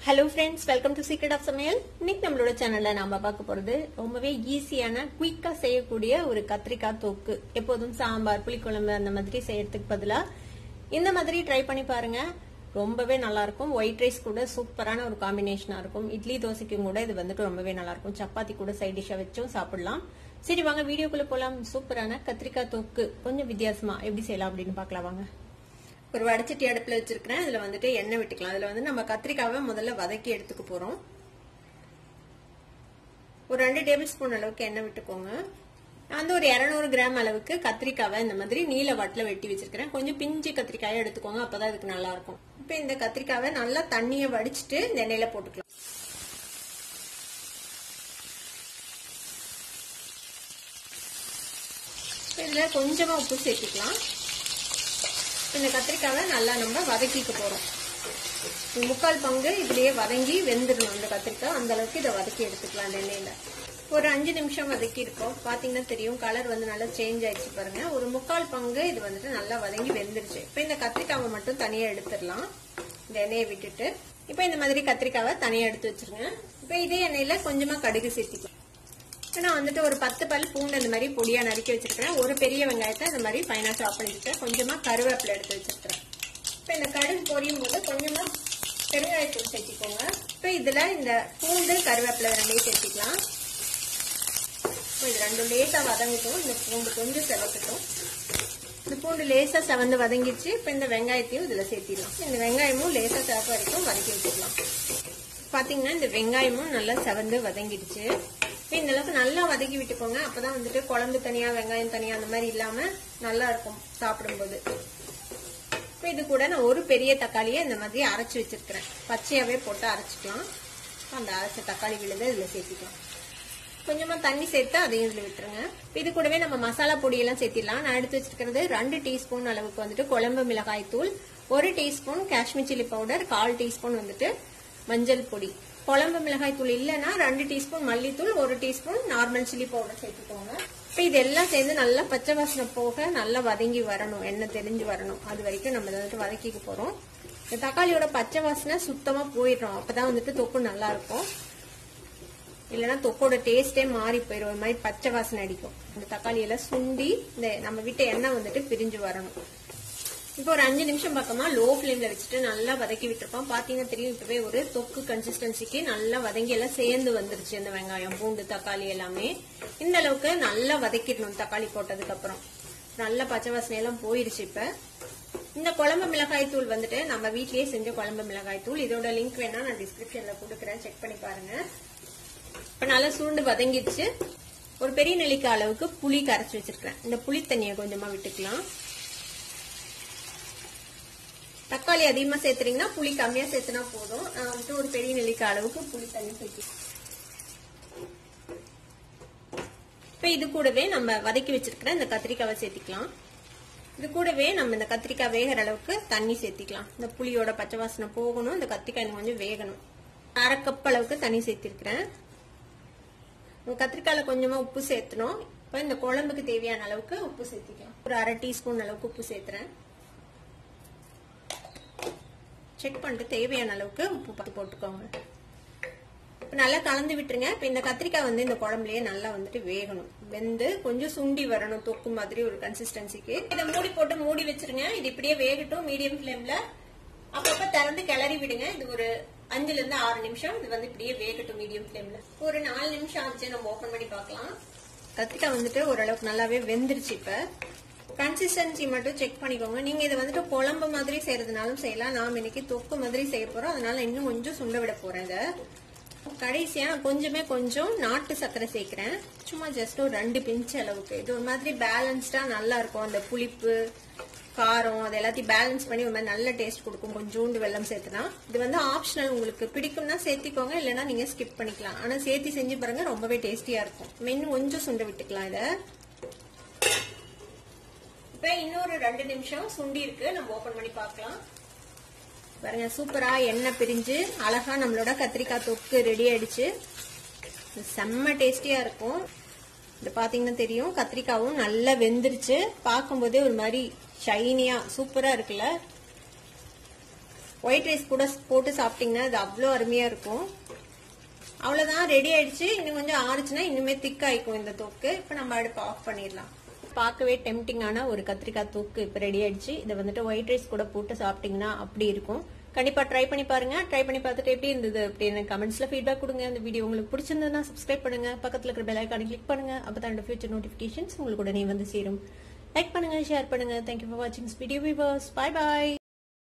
hello friends welcome to secret of சமையல் இன்னைக்கு நம்மளோட சேனல்ல நாம பார்க்க போறது ரொம்பவே ஈஸியான குயிக்கா செய்யக்கூடிய ஒரு கத்திரிக்காய் தொக்கு எப்போதும் சாம்பார் புளிக்குழம்பு அந்த மாதிரி செய்யறதுக்கு பதிலா இந்த மாதிரி ட்ரை பண்ணி பாருங்க ரொம்பவே நல்லா இருக்கும் ஒயிட் ரைஸ் கூட சூப்பரான ஒரு காம்பினேஷனா இருக்கும் இட்லி தோசைக்கும் கூட இது வந்துட்டு ரொம்பவே நல்லா இருக்கும் சப்பாத்தி கூட சைட் டிஷ்ஷா வச்சும் சாப்பிடலாம் சரி வாங்க வீடியோக்குள்ள போலாம் சூப்பரான கத்திரிக்காய் தொக்கு கொஞ்சம் வித்தியாசமா எப்படி செய்யலாம் அப்படின்னு பார்க்கலாம் வாங்க ஒரு வடச்சட்டி அடுப்புல வச்சிருக்கிறேன் இதுல வந்துட்டு எண்ணெய் விட்டுக்கலாம் அதுல வந்து நம்ம கத்திரிக்காவை முதல்ல வதக்கி எடுத்துக்க போறோம் ஒரு ரெண்டு டேபிள் ஸ்பூன் அளவுக்கு எண்ணெய் விட்டுக்கோங்க நான் வந்து ஒரு இரநூறு கிராம் அளவுக்கு கத்திரிக்காவை இந்த மாதிரி நீல வட்டில் வெட்டி வச்சிருக்கிறேன் கொஞ்சம் பிஞ்சு கத்திரிக்காயை எடுத்துக்கோங்க அப்பதான் இதுக்கு நல்லா இருக்கும் இப்போ இந்த கத்திரிக்காவை நல்லா தண்ணியை வடிச்சிட்டு இந்த எண்ணெயில போட்டுக்கலாம் இதுல கொஞ்சமா உப்பு சேர்த்துக்கலாம் இந்த கத்திரிக்காவை நல்லா நம்ம வதக்கிக்க போறோம் முக்கால் பங்கு இதுலயே வதங்கி வெந்துடணும் இந்த கத்திரிக்காய் அந்த அளவுக்கு இதை வதக்கி எடுத்துக்கலாம் அந்த எண்ணெயில ஒரு அஞ்சு நிமிஷம் வதக்கி இருக்கோம் பாத்தீங்கன்னா தெரியும் கலர் வந்து நல்லா சேஞ்ச் ஆயிடுச்சு பாருங்க ஒரு முக்கால் பங்கு இது வந்துட்டு நல்லா வதங்கி வெந்துருச்சு இப்ப இந்த கத்திரிக்காவை மட்டும் தனியா எடுத்துடலாம் இந்த எண்ணெயை விட்டுட்டு இப்ப இந்த மாதிரி கத்திரிக்காவை தனியா எடுத்து வச்சிருங்க இப்ப இதே எண்ணெயில கொஞ்சமா கடுகு சேர்த்திக்கலாம் நான் வந்துட்டு ஒரு பத்து பல் பூண்டு இந்த மாதிரி பொடியா நறுக்கி வச்சிருக்கிறேன் ஒரு பெரிய வெங்காயத்தை இந்த மாதிரி ஃபைனா சாப் பண்ணிருக்கேன் கொஞ்சமா கருவேப்பிலை எடுத்து வச்சிருக்கிறேன் இப்ப இந்த கடுகு பொரியும் போது கொஞ்சமா பெருங்காயத்தூள் சேர்த்திக்கோங்க இப்ப இதுல இந்த பூண்டு கருவேப்பிலை ரெண்டையும் சேர்த்திக்கலாம் இது ரெண்டும் லேசா வதங்கட்டும் இந்த பூண்டு கொஞ்சம் செவக்கட்டும் இந்த பூண்டு லேசா செவந்து வதங்கிடுச்சு இப்ப இந்த வெங்காயத்தையும் இதுல சேர்த்திடலாம் இந்த வெங்காயமும் லேசா சிவப்பு வரைக்கும் வதக்கி வச்சுக்கலாம் பாத்தீங்கன்னா இந்த வெங்காயமும் நல்லா செவந்து வதங்கிடுச்சு இந்த அளவுக்கு நல்லா வதக்கி விட்டுக்கோங்க அப்பதான் வந்துட்டு குழம்பு தனியா வெங்காயம் தனியா அந்த மாதிரி இல்லாம நல்லா இருக்கும் சாப்பிடும்போது இப்போ இது கூட நான் ஒரு பெரிய தக்காளியை இந்த மாதிரி அரைச்சி வச்சிருக்கிறேன் பச்சையாவே போட்டு அரைச்சிக்கலாம் அந்த அரைச்ச தக்காளி விழுத இதுல சேர்த்திக்கலாம் கொஞ்சமா தண்ணி சேர்த்து அதையும் இதுல விட்டுருங்க இது கூடவே நம்ம மசாலா பொடியெல்லாம் சேர்த்திடலாம் நான் எடுத்து வச்சிருக்கிறது ரெண்டு டீஸ்பூன் அளவுக்கு வந்துட்டு குழம்பு மிளகாய் தூள் ஒரு டீஸ்பூன் காஷ்மீர் சில்லி பவுடர் கால் டீஸ்பூன் வந்துட்டு மஞ்சள் பொடி குழம்பு மிளகாய் தூள் இல்லைன்னா ரெண்டு டீஸ்பூன் மல்லித்தூள் ஒரு டீஸ்பூன் நார்மல் சில்லி பவுடர் சேர்த்துக்கோங்க இப்போ இதெல்லாம் சேர்ந்து நல்லா பச்சை வாசனை போக நல்லா வதங்கி வரணும் எண்ணெய் தெரிஞ்சு வரணும் அது வரைக்கும் நம்ம வந்துட்டு வதக்கிக்க போறோம் இந்த தக்காளியோட பச்சை வாசனை சுத்தமா போயிடும் அப்பதான் வந்துட்டு தொக்கு நல்லா இருக்கும் இல்லைன்னா தொக்கோட டேஸ்டே மாறி போயிடும் ஒரு மாதிரி பச்சை வாசனை அடிக்கும் இந்த தக்காளி எல்லாம் சுண்டி இந்த நம்ம விட்ட எண்ணெய் வந்துட்டு பிரிஞ்சு வரணும் இப்போ ஒரு அஞ்சு நிமிஷம் பக்கமா லோ ஃபிளேம்ல வச்சுட்டு நல்லா வதக்கி விட்டுருப்போம் பாத்தீங்கன்னா தெரியும் இப்பவே ஒரு தொக்கு கன்சிஸ்டன்சிக்கு நல்லா வதங்கி எல்லாம் சேர்ந்து வந்துருச்சு இந்த வெங்காயம் பூண்டு தக்காளி எல்லாமே இந்த அளவுக்கு நல்லா வதக்கிடணும் தக்காளி போட்டதுக்கு அப்புறம் நல்ல பச்சை வாசனை எல்லாம் போயிருச்சு இப்ப இந்த குழம்பு மிளகாய் தூள் வந்துட்டு நம்ம வீட்லயே செஞ்ச குழம்பு மிளகாய் தூள் இதோட லிங்க் வேணா நான் டிஸ்கிரிப்ஷன்ல கொடுக்குறேன் செக் பண்ணி பாருங்க இப்ப நல்லா சுருண்டு வதங்கிடுச்சு ஒரு பெரிய நெல்லிக்காய் அளவுக்கு புளி கரைச்சி வச்சிருக்கேன் இந்த புளி தண்ணியை கொஞ்சமா விட்டுக்கலாம் தக்காளி அதிகமா சேர்த்துறீங்கன்னா புளி கம்மியா சேர்த்துனா போதும் நான் வந்துட்டு ஒரு பெரிய நெல்லிக்காய் அளவுக்கு புளி தண்ணி சேர்த்து இப்ப இது கூடவே நம்ம வதக்கி வச்சிருக்கிற இந்த கத்திரிக்காவை சேர்த்திக்கலாம் இது கூடவே நம்ம இந்த கத்திரிக்காய் வேகிற அளவுக்கு தண்ணி சேர்த்திக்கலாம் இந்த புளியோட பச்சை வாசனை போகணும் இந்த கத்திரிக்காய் கொஞ்சம் வேகணும் அரை கப் அளவுக்கு தண்ணி சேர்த்திருக்கிறேன் கத்திரிக்காயில கொஞ்சமா உப்பு சேர்த்தணும் இப்ப இந்த குழம்புக்கு தேவையான அளவுக்கு உப்பு சேர்த்திக்கலாம் ஒரு அரை டீஸ்பூன் அளவுக்கு உப்பு சேர்த்துறேன் செக் பண்ணிட்டு தேவையான அளவுக்கு உப்பு பார்த்து போட்டுக்கோங்க இப்போ நல்லா கலந்து விட்டுருங்க இப்போ இந்த கத்திரிக்காய் வந்து இந்த குழம்புலயே நல்லா வந்துட்டு வேகணும் வெந்து கொஞ்சம் சுண்டி வரணும் தொக்கு மாதிரி ஒரு கன்சிஸ்டன்சிக்கு இதை மூடி போட்டு மூடி வச்சிருங்க இது இப்படியே வேகட்டும் மீடியம் ஃப்ளேம்ல அப்பப்ப திறந்து கிளறி விடுங்க இது ஒரு அஞ்சுல இருந்து ஆறு நிமிஷம் இது வந்து இப்படியே வேகட்டும் மீடியம் ஃப்ளேம்ல ஒரு நாலு நிமிஷம் ஆச்சு நம்ம ஓபன் பண்ணி பார்க்கலாம் கத்திரிக்காய் வந்துட்டு ஓரளவுக்கு நல்லாவே வெந்துருச்சு இப்ப கன்சிஸ்டன்சி மட்டும் செக் பண்ணிக்கோங்க நீங்க இதை வந்துட்டு குழம்பு மாதிரி செய்யறதுனாலும் செய்யலாம் நாம் இன்னைக்கு தொக்கு மாதிரி செய்ய போறோம் அதனால இன்னும் கொஞ்சம் சுண்ட விட போறேன் இதை கடைசியா கொஞ்சமே கொஞ்சம் நாட்டு சர்க்கரை சேர்க்கிறேன் சும்மா ஜஸ்ட் ஒரு ரெண்டு பிஞ்ச் அளவுக்கு இது ஒரு மாதிரி பேலன்ஸ்டா நல்லா இருக்கும் அந்த புளிப்பு காரம் அது எல்லாத்தையும் பேலன்ஸ் பண்ணி ஒரு மாதிரி நல்ல டேஸ்ட் கொடுக்கும் கொஞ்சோண்டு வெள்ளம் சேர்த்துனா இது வந்து ஆப்ஷனல் உங்களுக்கு பிடிக்கும்னா சேர்த்திக்கோங்க இல்லைன்னா நீங்க ஸ்கிப் பண்ணிக்கலாம் ஆனா சேர்த்தி செஞ்சு பாருங்க ரொம்பவே டேஸ்டியா இருக்கும் இன்னும் கொஞ்சம் சுண்ட விட்டுக்கலாம் இதை இப்ப இன்னொரு ரெண்டு நிமிஷம் சுண்டி இருக்கு நம்ம ஓபன் பண்ணி பார்க்கலாம் பாருங்க சூப்பரா எண்ணெய் பிரிஞ்சு அழகா நம்மளோட கத்திரிக்காய் தொக்கு ரெடி ஆயிடுச்சு செம்ம டேஸ்டியா இருக்கும் இது பாத்தீங்கன்னா தெரியும் கத்திரிக்காவும் நல்லா வெந்துருச்சு பார்க்கும்போதே ஒரு மாதிரி ஷைனியா சூப்பரா இருக்குல்ல ஒயிட் ரைஸ் கூட போட்டு சாப்பிட்டீங்கன்னா அது அவ்வளோ அருமையா இருக்கும் அவ்வளவுதான் ரெடி ஆயிடுச்சு இன்னும் கொஞ்சம் ஆறுச்சுன்னா இன்னுமே திக் ஆயிக்கும் இந்த தொக்கு இப்போ நம்ம அடுப்பு ஆஃப் பண்ணிடலாம் பார்க்கவே டெம்டிங்கான ஒரு கத்திரிக்காய் தொக்கு இப்போ ரெடி ஆயிடுச்சு இதை வந்துட்டு ஒயிட் ரைஸ் கூட போட்டு சாப்பிட்டீங்கன்னா அப்படி இருக்கும் கண்டிப்பா ட்ரை பண்ணி பாருங்க ட்ரை பண்ணி பார்த்துட்டு எப்படி இருந்தது அப்படின்னு கமெண்ட்ஸ்ல ஃபீட்பேக் கொடுங்க இந்த வீடியோ உங்களுக்கு பிடிச்சிருந்ததுன்னா சப்ஸ்கிரைப் பண்ணுங்க பக்கத்துல இருக்கிற பெல் ஐக்கானை கிளிக் பண்ணுங்க அப்பதான் ஃபியூச்சர் நோட்டிபிகேஷன்ஸ் உங்களுக்கு உடனே வந்து சேரும் லைக் பண்ணுங்க ஷேர் பண்ணுங்க தேங்க்யூ ஃபார் வாட்சிங் வீடியோ விவர்ஸ் பை பாய்